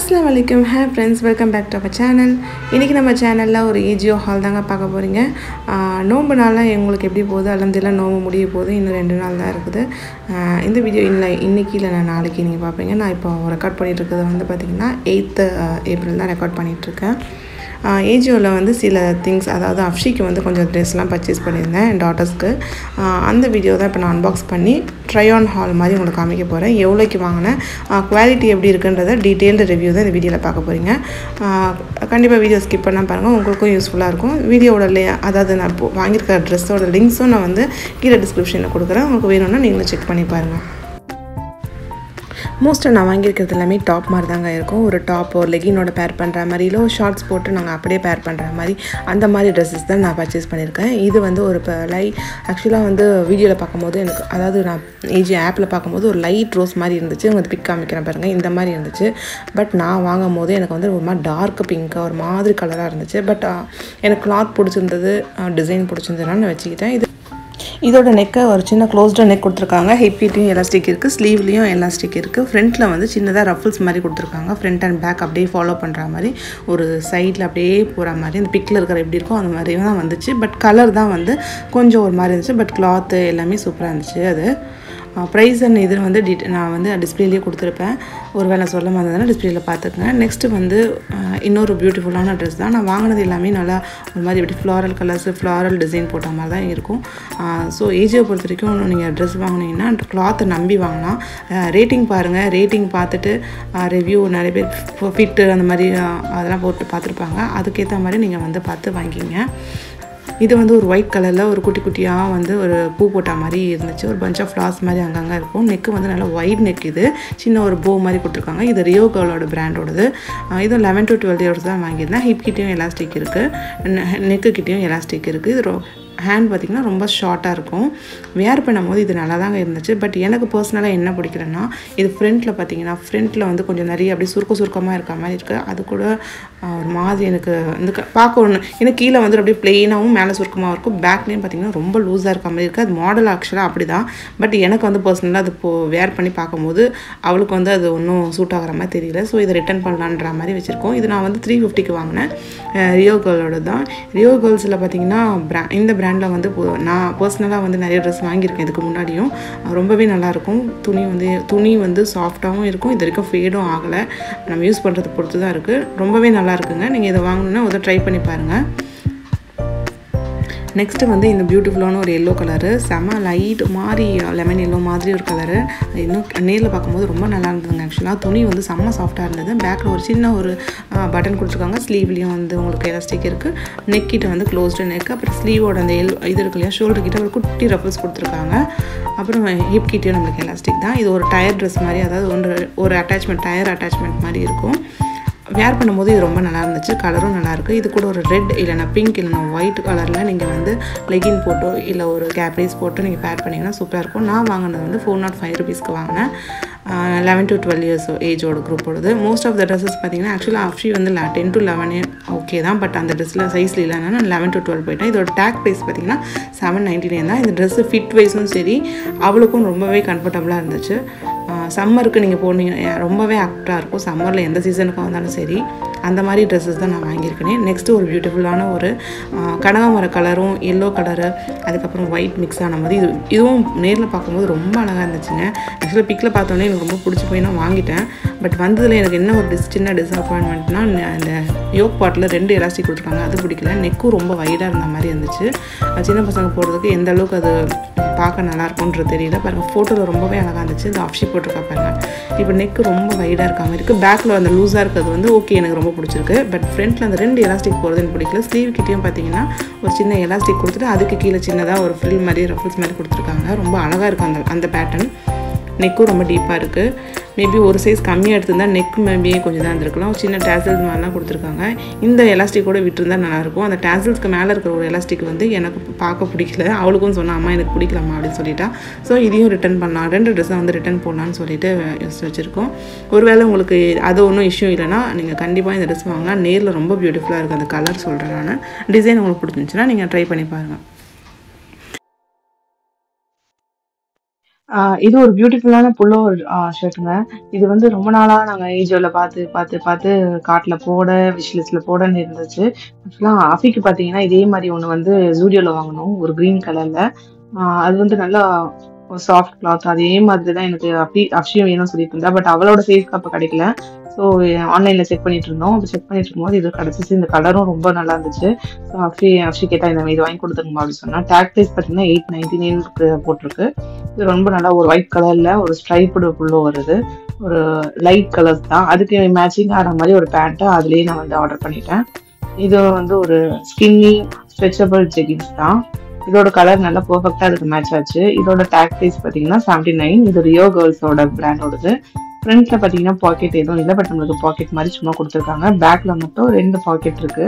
அஸ்லாம் வலைக்கம் hey friends welcome back to our channel இன்றைக்கி நம்ம சேனலில் ஒரு ஏஜியோ ஹால் தாங்க பார்க்க போகிறீங்க நோம்பு நாளில் எங்களுக்கு எப்படி போகுது அலமதுல்லாம் நோம்பு முடிய போகுது இன்னும் ரெண்டு நாள் தான் இருக்குது ஆஹ் இந்த வீடியோ இல்லை இன்றைக்கி இல்லை நான் நாளைக்கு நீங்கள் பார்ப்பீங்க நான் இப்போ ரெக்கார்ட் பண்ணிகிட்டு இருக்கிறது வந்து பார்த்திங்கன்னா எயித்து ஏப்ரல் தான் ரெக்கார்ட் பண்ணிகிட்ருக்கேன் ஏஜியோவில் வந்து சில திங்ஸ் அதாவது அஃப்ஷிக்கு வந்து கொஞ்சம் ட்ரெஸ்லாம் பர்ச்சேஸ் பண்ணியிருந்தேன் என் டாட்டர்ஸ்க்கு அந்த வீடியோ தான் இப்போ நான் அன்பாக்ஸ் பண்ணி ட்ரை ஆன் ஹால் மாதிரி உங்களுக்கு காமிக்க போகிறேன் எவ்வளோக்கு வாங்கினேன் குவாலிட்டி எப்படி இருக்குன்றத டீட்டெயில்டு ரிவ்யூ தான் இந்த வீடியோவில் பார்க்க போகிறீங்க கண்டிப்பாக வீடியோ ஸ்கிப் பண்ணால் பாருங்கள் உங்களுக்கும் யூஸ்ஃபுல்லாக இருக்கும் வீடியோவோட லே அதாவது நான் இப்போ வாங்கியிருக்க ட்ரெஸ்ஸோட லிங்க்ஸும் நான் வந்து கீழே டிஸ்கிரிப்ஷனில் கொடுக்குறேன் உங்களுக்கு வேணும்னா நீங்களும் செக் பண்ணி பாருங்கள் மோஸ்ட்டாக நான் வாங்கியிருக்கிறது எல்லாமே டாப் மாதிரி தாங்க இருக்கும் ஒரு டாப் ஒரு லெகினோட பேர் பண்ணுற மாதிரி இல்லை ஒரு ஷார்ட்ஸ் போட்டு நாங்கள் அப்படியே பேர் பண்ணுற மாதிரி அந்த மாதிரி ட்ரெஸ்ஸஸ் தான் நான் பர்ச்சேஸ் பண்ணியிருக்கேன் இது வந்து ஒரு இப்போ லை ஆக்சுவலாக வந்து வீடியோவில் பார்க்கும்போது எனக்கு அதாவது நான் ஏஜி ஆப்பில் பார்க்கும்போது ஒரு லைட் ரோஸ் மாதிரி இருந்துச்சு உங்களுக்கு பிக் காமிக்கிறேன் பாருங்கள் இந்த மாதிரி இருந்துச்சு பட் நான் வாங்கும் போது எனக்கு வந்து ஒரு மாதிரி டார்க் பிங்க்காக ஒரு மாதிரி கலராக இருந்துச்சு பட் எனக்கு கிளாத் பிடிச்சிருந்தது டிசைன் பிடிச்சிருந்ததுனால நான் வச்சுக்கிட்டேன் இது இதோட நெக்கை ஒரு சின்ன க்ளோஸ்டாக நெக் கொடுத்துருக்காங்க ஹெப்பிட்டையும் எலாஸ்டிக் இருக்குது ஸ்லீவ்லேயும் எலாஸ்டிக் இருக்குது ஃப்ரண்ட்டில் வந்து சின்னதாக ரஃபிள்ஸ் மாதிரி கொடுத்துருக்காங்க ஃப்ரண்ட் அண்ட் பேக் அப்படியே ஃபாலோ பண்ணுற மாதிரி ஒரு சைடில் அப்படியே போகிற மாதிரி இந்த பிக்கில் இருக்கிற எப்படி இருக்கோ அந்த மாதிரி தான் வந்துச்சு பட் கலர் தான் வந்து கொஞ்சம் ஒரு மாதிரி இருந்துச்சு பட் கிளாத்து எல்லாமே சூப்பராக இருந்துச்சு அது ப்ரைஸ் அண்ட் இது வந்து டீட் நான் வந்து டிஸ்பிளேலேயே கொடுத்துருப்பேன் ஒரு வேளை சொல்ல மாதிரினா டிஸ்பிளேயில் பார்த்துக்குங்க நெக்ஸ்ட்டு வந்து இன்னொரு பியூட்டிஃபுல்லான ட்ரெஸ் தான் நான் வாங்கினது எல்லாமே நல்லா ஒரு மாதிரி இப்படி ஃப்ளாரல் கலர்ஸு ஃப்ளாரல் டிசைன் போட்ட மாதிரி தான் இருக்கும் ஸோ ஏஜியை பொறுத்த வரைக்கும் நீங்கள் ட்ரெஸ் வாங்கினீங்கன்னா கிளாத்தை நம்பி வாங்கலாம் ரேட்டிங் பாருங்கள் ரேட்டிங் பார்த்துட்டு ரிவ்யூ நிறைய பேர் ஃபிட்டு அந்த மாதிரி அதெல்லாம் போட்டு பார்த்துருப்பாங்க அதுக்கேற்ற மாதிரி நீங்கள் வந்து பார்த்து வாங்கிங்க இது வந்து ஒரு ஒயிட் கலரில் ஒரு குட்டி குட்டியாக வந்து ஒரு பூ போட்ட மாதிரி இருந்துச்சு ஒரு பஞ்ச் ஆஃப் ஃப்ளார்ஸ் மாதிரி அங்கங்கே இருக்கும் நெக்கு வந்து நல்லா ஒயிட் நெக் இது சின்ன ஒரு போ மாதிரி கொடுத்துருக்காங்க இது ரியோ கேர்ளோட பிராண்டோடது இது லெவன் டு டுவெல் இயர்ஸ் தான் வாங்கியிருந்தேன் ஹிப் கிட்டேயும் எலாஸ்டிக் இருக்குது நெக்கு கிட்டேயும் எலாஸ்டிக் இருக்குது இது ஹேண்ட் பார்த்திங்கன்னா ரொம்ப ஷார்ட்டாக இருக்கும் வேர் பண்ணும்போது இது நல்லா தாங்க இருந்துச்சு பட் எனக்கு பர்சனலாக என்ன பிடிக்கிறேன்னா இது ஃப்ரண்ட்டில் பார்த்தீங்கன்னா ஃப்ரண்ட்டில் வந்து கொஞ்சம் நிறைய அப்படியே சுருக்க சுருக்கமாக இருக்க மாதிரி இருக்குது அது கூட ஒரு மாதிரி எனக்கு வந்து பார்க்க ஒன்று எனக்கு கீழே வந்து அப்படியே ப்ளெயினாகவும் மேலே சுருக்கமாக இருக்கும் பேக்லேயும் பார்த்திங்கன்னா ரொம்ப லூஸாக இருக்க மாதிரி இருக்குது அது மாடல் ஆக்சுவலாக அப்படி தான் பட் எனக்கு வந்து பர்சனலாக அது இப்போ வேர் பண்ணி பார்க்கும்போது அவளுக்கு வந்து அது ஒன்றும் சூட் ஆகிற மாதிரி தெரியல ஸோ இதை ரிட்டன் பண்ணலான்ற மாதிரி வச்சுருக்கோம் இது நான் வந்து த்ரீ ஃபிஃப்டிக்கு வாங்கினேன் ரியோ கேர்ளோட தான் ரியோ கேர்ள்ஸில் பார்த்தீங்கன்னா ப்ரா இந்த பிராண்டில் வந்து நான் பர்சனலாக வந்து நிறைய ட்ரெஸ் வாங்கியிருக்கேன் இதுக்கு முன்னாடியும் ரொம்பவே நல்லாயிருக்கும் துணி வந்து துணி வந்து சாஃப்டாகவும் இருக்கும் இது வரைக்கும் ஃபேடும் ஆகலை நம்ம யூஸ் பண்ணுறதை பொறுத்து தான் இருக்குது ரொம்பவே நல்லா இருக்குங்க நீங்கள் இதை வாங்கணுன்னா ஒரு ட்ரை பண்ணி பாருங்கள் நெக்ஸ்ட்டு வந்து இந்த பியூட்டிஃபுல்லான ஒரு எல்லோ கலரு செம லைட் மாதிரி லெமன் எல்லோ மாதிரி ஒரு கலரு இன்னும் நேரில் பார்க்கும்போது ரொம்ப நல்லா இருந்ததுங்க ஆக்சுவலாக துணி வந்து செம்ம சாஃப்டாக இருந்தது பேக்கில் ஒரு சின்ன ஒரு பட்டன் கொடுத்துருக்காங்க ஸ்லீவ்லேயும் வந்து உங்களுக்கு எலாஸ்டிக் இருக்குது நெக் கிட்ட வந்து க்ளோஸ்டு நெக் அப்புறம் ஸ்லீவோட அந்த எல் இது இருக்கு இல்லையா ஷோல்டர் கிட்ட ஒரு குட்டி ரஃபல்ஸ் கொடுத்துருக்காங்க அப்புறம் ஹிப் கிட்டேயும் நம்மளுக்கு எலாஸ்டிக் தான் இது ஒரு டயர் ட்ரெஸ் மாதிரி அதாவது ஒன்று ஒரு அட்டாச்மெண்ட் டயர் அட்டாச்மெண்ட் மாதிரி இருக்கும் வேர் பண்ணும்போது இது ரொம்ப நல்லா இருந்துச்சு கலரும் நல்லாயிருக்கு இது கூட ஒரு ரெட் இல்லைனா பிங்க் இல்லைனா ஒயிட் கலரில் நீங்கள் வந்து லெகின் போட்டோ இல்லை ஒரு கேப்ரீஸ் போட்டு நீங்கள் பேர் பண்ணிங்கன்னா சூப்பராக இருக்கும் நான் வாங்கினது வந்து ஃபோர் நாட் ஃபைவ் ருபீஸ்க்கு வாங்கினேன் லெவன் டு டுவெல் இயர்ஸ் ஏஜோட குரூப்போடது மோஸ்ட் ஆஃப் த ட்ரெஸ்ஸஸ் பார்த்தீங்கன்னா ஆக்சுவலாக அஃப்ஷி வந்து டென் டு லெவன் ஓகே தான் பட் அந்த ட்ரெஸ்ஸில் சைஸில் இல்லைன்னா நான் லெவன் டு டுவெல் போயிட்டேன் இதோட டேக் ப்ரைஸ் பார்த்தீங்கன்னா செவன் நைன்டி நைன் தான் இந்த ட்ரெஸ்ஸு ஃபிட் வைஸும் சரி அவளுக்கும் ரொம்பவே கம்ஃபர்டபுளாக இருந்துச்சு சம்மருக்கு நீங்கள் போனீங்க ரொம்பவே ஆக்டாக இருக்கும் சம்மரில் எந்த சீசனுக்கு வந்தாலும் சரி அந்த மாதிரி ட்ரெஸ்ஸஸ் தான் நான் வாங்கியிருக்கேன் நெக்ஸ்ட்டு ஒரு பியூட்டிஃபுல்லான ஒரு கனகாமர கலரும் எல்லோ கலரு அதுக்கப்புறம் ஒயிட் மிக்ஸ் ஆன மாதிரி இது இதுவும் நேரில் பார்க்கும்போது ரொம்ப அழகாக இருந்துச்சுங்க ஆக்சுவலாக பிக்கில் பார்த்தோன்னே எனக்கு ரொம்ப பிடிச்சி போய் நான் வாங்கிட்டேன் பட் வந்ததில் எனக்கு என்ன ஒரு டிஸ் சின்ன டிஸப்பாயின்மெண்ட்னா இந்த யோக் பாட்டில் ரெண்டு எலாஸ்டிக் கொடுத்துருக்காங்க அது பிடிக்கல நெக்கும் ரொம்ப வைடாக இருந்த மாதிரி இருந்துச்சு சின்ன பசங்க போடுறதுக்கு எந்த அளவுக்கு அது பார்க்க நல்லா இருக்கும்ன்றது தெரியல பாருங்கள் ஃபோட்டோவில் ரொம்பவே அழகாக இருந்துச்சு இந்த ஆப்ஷி போட்டிருக்கா பாருங்க இப்போ நெக்கு ரொம்ப வைடாக இருக்க மாதிரி இருக்குது பேக்கில் அந்த லூஸாக இருக்கிறது வந்து ஓகே எனக்கு ரொம்ப பிடிச்சிருக்கு பட் ஃப்ரண்ட்டில் அந்த ரெண்டு எலாஸ்டிக் போகிறது எனக்கு பிடிக்கல ஸ்லீவ் கிட்டேயும் பார்த்தீங்கன்னா ஒரு சின்ன எலாஸ்டிக் கொடுத்துட்டு அதுக்கு கீழே சின்னதாக ஒரு ஃபில் மாதிரி ரஃபிள்ஸ் மாதிரி கொடுத்துருக்காங்க ரொம்ப அழகாக இருக்கும் அந்த அந்த பேட்டர்ன் நெக்கும் ரொம்ப டீப்பாக இருக்குது மேபி ஒரு சைஸ் கம்மியாக எடுத்திருந்தால் நெக் மேபி கொஞ்சம் தான் இருந்திருக்கலாம் ஒரு சின்ன டேசல்ஸ் மாதிரிலாம் கொடுத்துருக்காங்க இந்த எலாஸ்டிக்கோட விட்டுருந்தா நல்லாயிருக்கும் அந்த டேசல்ஸ்க்கு மேலே இருக்கிற ஒரு எலாஸ்டிக் வந்து எனக்கு பார்க்க பிடிக்கல அவளுக்கும் சொன்னா அம்மா எனக்கு பிடிக்கலாமா அப்படின்னு சொல்லிட்டா ஸோ இதையும் ரிட்டன் பண்ணலாம் ரெண்டு ட்ரெஸ்ஸை வந்து ரிட்டன் போடலான்னு சொல்லிட்டு யோசிச்சு வச்சுருக்கோம் ஒருவேளை உங்களுக்கு அது ஒன்றும் இஷ்யூ இல்லைனா நீங்கள் கண்டிப்பாக இந்த ட்ரெஸ் வாங்கலாம் நேரில் ரொம்ப பியூட்டிஃபுல்லாக இருக்குது அந்த கலர் சொல்கிறேன் நான் டிசைன் உங்களுக்கு பிடிச்சிருந்துச்சுன்னா நீங்கள் ட்ரை பண்ணி பாருங்கள் ஆஹ் இது ஒரு பியூட்டிஃபுல்லான புல்லோ ஷர்ட்டுங்க இது வந்து ரொம்ப நாளா நாங்க ஏஜோல பார்த்து பார்த்து பார்த்து கார்ட்ல போட விஷ்லிஸ்ட்ல போடன்னு இருந்துச்சு ஆக்சுவலா அஃபிக்கு பாத்தீங்கன்னா இதே மாதிரி ஒண்ணு வந்து ஜூடியோல வாங்கணும் ஒரு கிரீன் கலர்ல அது வந்து நல்லா சாஃப்ட் கிளாத் அதே மாதிரி தான் எனக்கு அப்படி அஃபியும் வேணும்னு சொல்லிட்டு இருந்தா பட் அவளோட சைஸ்க்கு அப்போ கிடைக்கல ஸோ ஆன்லைன்ல செக் பண்ணிட்டு இருந்தோம் அப்போ செக் பண்ணிட்டு இருக்கும்போது இது கிடைச்சிச்சு இந்த கலரும் ரொம்ப நல்லா இருந்துச்சு ஸோ அஃபி அஃபி கேட்டா இந்த மாதிரி இது வாங்கி கொடுத்துருமா அப்படின்னு சொன்னா டேக் ப்ரைஸ் பார்த்தீங்கன்னா எயிட் நைன்டி நைனுக்கு போட்டிருக்கு இது ரொம்ப நல்லா ஒரு ஒயிட் கலர்ல ஒரு ஸ்ட்ரைப்டு புல்லோ வருது ஒரு லைட் கலர்ஸ் தான் அதுக்கு மேட்சிங் ஆகிற மாதிரி ஒரு பேண்ட்டை அதுலேயே நான் வந்து ஆர்டர் பண்ணிட்டேன் இது வந்து ஒரு ஸ்கின்னி ஸ்ட்ரெச்சபிள் ஜெகின்ஸ் தான் இதோட கலர் நல்லா பெர்ஃபெக்டா அதுக்கு மேட்ச் ஆச்சு இதோட டேக் ப்ரைஸ் பார்த்தீங்கன்னா செவன்டி நைன் இது ரியோ கேர்ள்ஸோட பிராண்டோடது ஃப்ரண்ட்ல பார்த்தீங்கன்னா பாக்கெட் எதுவும் இல்லை பட் நம்மளுக்கு பாக்கெட் மாதிரி சும்மா கொடுத்துருக்காங்க பேக்ல மட்டும் ரெண்டு பாக்கெட் இருக்கு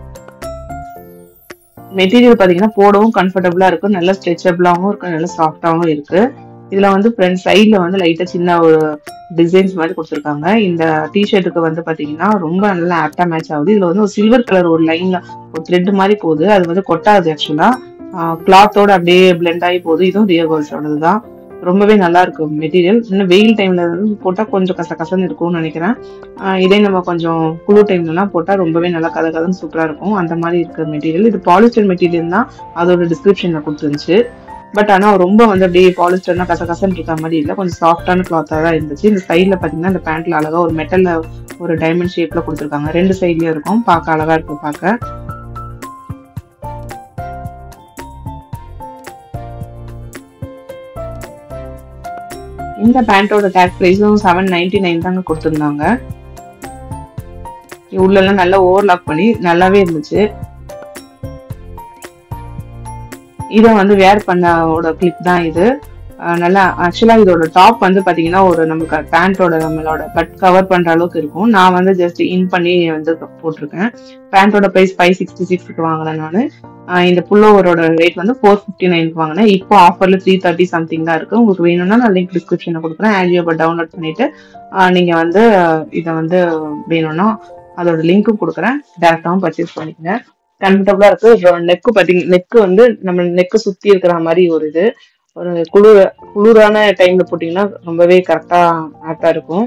மெட்டீரியல் பார்த்தீங்கன்னா போடவும் கம்ஃபர்டபுளா இருக்கு நல்ல ஸ்ட்ரெச்சபிளாகவும் இருக்கு நல்ல சாஃப்டாகவும் இருக்கு இதுல வந்து ஃப்ரண்ட் சைட்ல வந்து லைட்டா சின்ன ஒரு டிசைன்ஸ் மாதிரி கொடுத்துருக்காங்க இந்த டிஷர்ட்டுக்கு வந்து பாத்தீங்கன்னா ரொம்ப நல்லா ஆப்டா மேட்ச் ஆகுது இதுல வந்து ஒரு சில்வர் கலர் ஒரு லைன்ல ஒரு த்ரெட் மாதிரி போகுது அது வந்து கொட்டாது ஆக்சுவலா கிளாத்தோட அப்படியே பிளெண்ட் ஆகி போகுது இதுவும் ரியர் கேர்ள்ஸோடது தான் ரொம்பவே நல்லா இருக்கு மெட்டீரியல் இன்னும் வெயில் டைம்ல போட்டா கொஞ்சம் கச கசன்னு இருக்கும்னு நினைக்கிறேன் ஆஹ் இதே நம்ம கொஞ்சம் குளிர் டைம்லலாம் போட்டா ரொம்பவே நல்லா கதை கதன்னு சூப்பரா இருக்கும் அந்த மாதிரி இருக்க மெட்டீரியல் இது பாலிஸ்டர் மெட்டீரியல் தான் அதோட டிஸ்கிரிப்ஷன்ல கொடுத்துருந்துச்சு பட் ஆனா ரொம்ப வந்து அப்படியே பாலிஸ்டர்னா கச கசன்னு இருக்க மாதிரி இல்லை கொஞ்சம் சாஃப்டான கிளாத்தா தான் இருந்துச்சு இந்த சைட்ல பாத்தீங்கன்னா இந்த பேண்ட்ல அழகா ஒரு மெட்டல்ல ஒரு டைமண்ட் ஷேப்ல கொடுத்துருக்காங்க ரெண்டு சைட்லயும் இருக்கும் பார்க்க அழகா இருக்கு பார்க்க இந்த பேண்டோட டேக் ப்ரைஸும் செவன் நைன்டி நைன் தாங்க கொடுத்துருந்தாங்க உள்ளெல்லாம் நல்லா ஓவர்லாக் பண்ணி நல்லாவே இருந்துச்சு இதை வந்து வேர் பண்ணோட கிளிப் தான் இது அஹ் நல்லா ஆக்சுவலா இதோட டாப் வந்து பாத்தீங்கன்னா ஒரு நமக்கு பேண்டோட நம்மளோட பட் கவர் பண்ற அளவுக்கு இருக்கும் நான் வந்து ஜஸ்ட் இன் பண்ணி வந்து போட்டிருக்கேன் பேண்டோட பிரைஸ் ஃபைவ் சிக்ஸ்டி சிக்ஸ்க்கு வாங்கினேன் நான் இந்த புல்லோவரோட ரேட் வந்து ஃபோர் ஃபிஃப்டி நைனுக்கு வாங்கினேன் இப்போ ஆஃபர்ல த்ரீ தேர்ட்டி சம்திங் தான் இருக்கு உங்களுக்கு வேணும்னா நான் லிங்க் டிஸ்கிரிப்ஷன்ல கொடுக்குறேன் ஆடியோவை டவுன்லோட் பண்ணிட்டு அஹ் நீங்க வந்து இதை வந்து வேணும்னா அதோட லிங்க்கும் கொடுக்குறேன் டேரக்டாவும் பர்ச்சேஸ் பண்ணிக்கங்க கம்ஃபர்டபுளா இருக்கு நெக்கு பாத்தீங்க நெக்கு வந்து நம்ம நெக்கு சுத்தி இருக்கிற மாதிரி ஒரு இது ஒரு குளிர் குளிரான டைம்ல போட்டீங்கன்னா ரொம்பவே கரெக்டா ஆட்டா இருக்கும்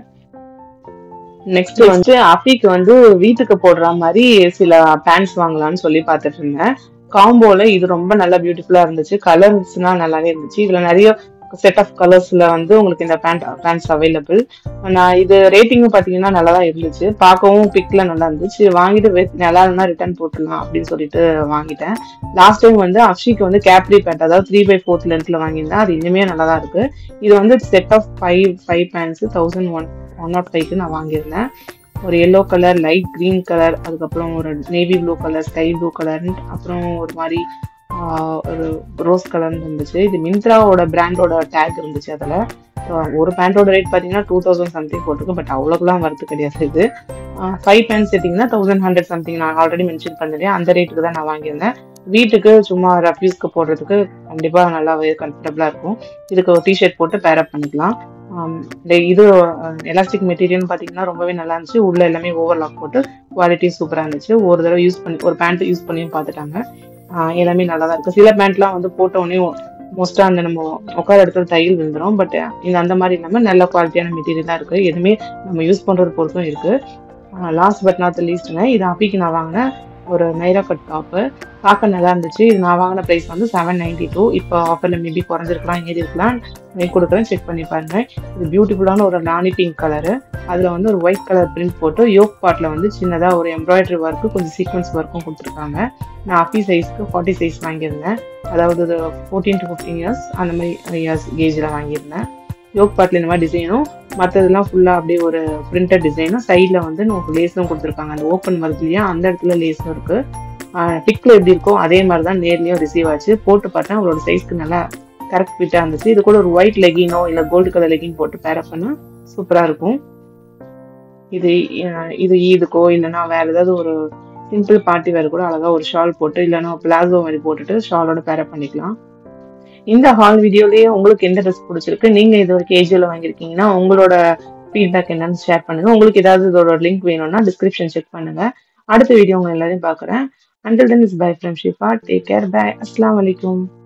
நெக்ஸ்ட் வந்து அஃபிக்கு வந்து வீட்டுக்கு போடுற மாதிரி சில பேண்ட்ஸ் வாங்கலாம்னு சொல்லி பார்த்துட்டு இருந்தேன் காம்போல இது ரொம்ப நல்லா பியூட்டிஃபுல்லா இருந்துச்சு கலர்ஸ்லாம் நல்லாவே இருந்துச்சு இதுல நிறைய செட் ஆஃப் கலர்ஸ்ல வந்து உங்களுக்கு இந்த பேண்ட் பேண்ட்ஸ் அவைலபிள் நான் இது ரேட்டிங்கும் பாத்தீங்கன்னா நல்லா தான் இருந்துச்சு பார்க்கவும் பிக்ல நல்லா இருந்துச்சு வாங்கிட்டு வே- நல்லா இருந்தா ரிட்டர்ன் போட்டுடலாம் அப்படின்னு சொல்லிட்டு வாங்கிட்டேன் லாஸ்ட் டைம் வந்து அக்ஷிக்கு வந்து கேப்ரி பேண்ட் அதாவது த்ரீ பை ஃபோர்த் லென்த்ல வாங்கியிருந்தேன் அது இனிமே நல்லா தான் இருக்கு இது வந்து set of five five pants thousand one one nought ஃபைவ்க்கு நான் வாங்கியிருந்தேன் ஒரு yellow colour light green colour அதுக்கப்புறம் ஒரு navy blue colour sky blue colour அப்புறம் ஒரு மாதிரி ஆஹ், ஒரு ரோஸ் கலர் இருந்துச்சு இது மிந்த்ராவோட பிராண்டோட டேக் இருந்துச்சு அதில் ஒரு பேண்டோட ரேட் பார்த்தீங்கன்னா டூ தௌசண்ட் சம்திங் போட்டிருக்கு பட் அவ்வளோக்குலாம் வரது கிடையாது இது ஃபைவ் பேண்ட் செட்டிங்னா தௌசண்ட் ஹண்ட்ரட் சம்திங் நான் ஆல்ரெடி மென்ஷன் பண்ணிருந்தேன் அந்த ரேட்டுக்கு தான் நான் வாங்கியிருந்தேன் வீட்டுக்கு சும்மா ரஃப்யூஸ்க்கு போடுறதுக்கு கண்டிப்பாக நல்லாவே கம்ஃபர்டபுளாக இருக்கும் இதுக்கு ஒரு டிஷர்ட் போட்டு பேரப் பண்ணிக்கலாம் ஆம், இந்த இது எலாஸ்டிக் மெட்டீரியல் பார்த்தீங்கன்னா ரொம்பவே நல்லா இருந்துச்சு உள்ள எல்லாமே ஓவர்லாக் போட்டு குவாலிட்டி சூப்பராக இருந்துச்சு ஒரு தடவை யூஸ் பண்ணி ஒரு பேண்ட் யூஸ் பண்ணியும் பார்த்துட்டாங்க ஆஹ் எல்லாமே நல்லா தான் இருக்கு சில பேண்ட்லாம் வந்து போட்ட உடனே மோஸ்டா அந்த நம்ம உட்கார இடத்துல தையல் விழுந்துரும் பட் இது அந்த மாதிரி இல்லாம நல்ல குவாலிட்டியான மெட்டீரியல் தான் இருக்கு எதுவுமே நம்ம யூஸ் பண்றது பொறுத்தும் இருக்கு லாஸ்ட் பட் நாட் லீஸ்ட்ங்க இது அப்பிக்கு நான் வாங்கினேன் ஒரு நைரா கட் டாப்பு பார்க்க நல்லா இருந்துச்சு இது நான் வாங்கின ப்ரைஸ் வந்து செவன் நைன்டி டூ இப்போ ஆஃபர்ல மேபி குறைஞ்சிருக்கலாம் ஏறி இருக்கலாம் லிங்க் கொடுக்குறேன் செக் பண்ணி பாருங்க இது பியூட்டிஃபுல்லான ஒரு ராணி பிங்க் கலரு அதில் வந்து ஒரு ஒயிட் கலர் பிரிண்ட் போட்டு யோக் பார்ட்டில் வந்து சின்னதாக ஒரு எம்ப்ராய்டரி ஒர்க்கு கொஞ்சம் சீக்வன்ஸ் ஒர்க்கும் கொடுத்துருக்காங்க நான் அப்பி சைஸ்க்கு ஃபார்ட்டி சைஸ் வாங்கியிருந்தேன் அதாவது ஃபோர்டீன் டு ஃபிஃப்டீன் இயர்ஸ் அந்த மாதிரி இயர்ஸ் கேஜில் வாங்கியிருந்தேன் யோக் பார்ட்டில் இந்த மாதிரி டிசைனும் மற்றதெல்லாம் ஃபுல்லாக அப்படியே ஒரு பிரிண்டட் டிசைனும் சைடில் வந்து நமக்கு லேஸும் கொடுத்துருக்காங்க அந்த ஓப்பன் வருது இல்லையா அந்த இடத்துல லேஸும் இருக்குது பிக்கில் எப்படி இருக்கோ அதே மாதிரி தான் நேர்லேயும் ரிசீவ் ஆச்சு போட்டு பார்த்தேன் அவளோட சைஸ்க்கு நல்லா கரெக்ட் ஃபிட்டாக இருந்துச்சு இது கூட ஒரு ஒயிட் லெகினோ இல்லை கோல்டு கலர் லெகின் போட்டு பேரப் பண்ணால் சூப்பராக இருக்கும் இது அஹ், இது ஈதுக்கோ இல்லைன்னா வேற ஏதாவது ஒரு சிம்பிள் பார்ட்டி வேர் கூட அழகா ஒரு ஷால் போட்டு இல்லைன்னா பிளாசோ மாதிரி போட்டுட்டு ஷாலோட பேரப் பண்ணிக்கலாம் இந்த ஹால் வீடியோலயே உங்களுக்கு எந்த ட்ரெஸ் பிடிச்சிருக்கு நீங்க இது ஒரு கேஜுவல வாங்கியிருக்கீங்கன்னா உங்களோட ஃபீட்பேக் என்னன்னு ஷேர் பண்ணுங்க உங்களுக்கு ஏதாவது இதோட லிங்க் வேணும்னா டிஸ்கிரிப்ஷன் செக் பண்ணுங்க அடுத்த வீடியோ உங்க எல்லாரையும் பார்க்குறேன் until then is bye from Shifa take care bye அஸ்லாம் வலைக்கும்